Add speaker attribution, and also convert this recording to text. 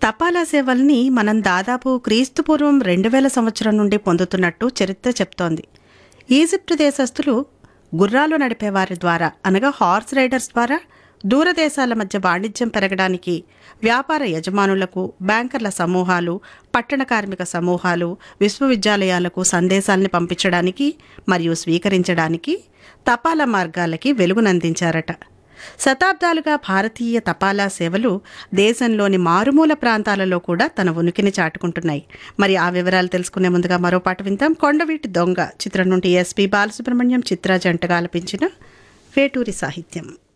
Speaker 1: తపాలా సేవల్ని మనం దాదాపు క్రీస్తుపూర్వం రెండు వేల సంవత్సరం నుండి పొందుతున్నట్టు చరిత్ర చెప్తోంది ఈజిప్ట్ దేశస్థులు గుర్రాలు నడిపేవారి ద్వారా అనగా హార్స్ రైడర్స్ ద్వారా దూరదేశాల మధ్య వాణిజ్యం పెరగడానికి వ్యాపార యజమానులకు బ్యాంకర్ల సమూహాలు పట్టణ కార్మిక సమూహాలు విశ్వవిద్యాలయాలకు సందేశాల్ని పంపించడానికి మరియు స్వీకరించడానికి తపాలా మార్గాలకి వెలుగునందించారట శతాబ్దాలుగా భారతీయ తపాలా సేవలు దేశంలోని మారుమూల ప్రాంతాలలో కూడా తన ఉనికిని చాటుకుంటున్నాయి మరి ఆ వివరాలు తెలుసుకునే ముందుగా మరో పాట విందాం కొండవీటి దొంగ చిత్రం నుండి ఎస్పి బాలసుబ్రహ్మణ్యం చిత్ర జంటగా ఆలపించిన వేటూరి సాహిత్యం